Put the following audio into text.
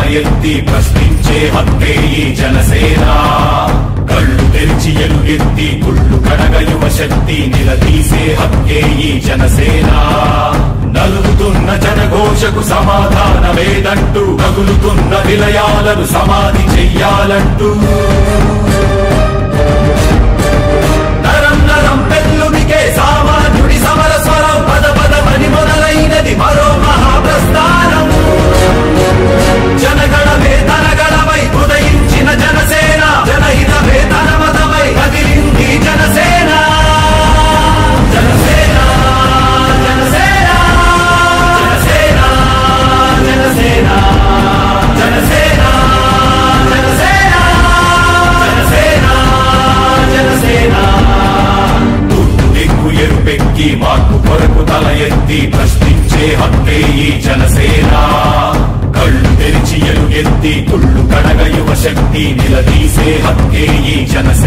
ఎత్తి ప్రశ్నించే హక్కే ఈ జనసేన కళ్ళు తెరిచి ఎలుగెత్తి కుళ్ళు కడగ యువ శక్తి నిలదీసే హక్కే ఈ జనసేన నలుగుతున్న జనఘోషకు సమాధానమేదంటూ తగులుతున్న విలయాలను సమాధి చెయ్యాలంటూ నరం నరం పెళ్ళునికే సామాన్యుడి సమర స్వరం పద పదమని మొదలైనది మరో మహాప్రస్థానం జనగణమే తనగణమై ఉదయించిన జనసేన జనహితమే తన మతమై కదిలింది జనసేన జనసేన జనసేన జనసేన జనసేన జనసేన జనసేన జనసేన జనసేన తూర్పు దిక్కు ఎరుపెక్కి మార్పు కొరకు తల ఎత్తి ప్రశ్నించే హక్కే ఈ జనసేన కళ్ళు తెరిచి ఎలుగెత్తి కుళ్ళు కడగ యువ శక్తి నిలదీసే హక్కే ఈ జనసేన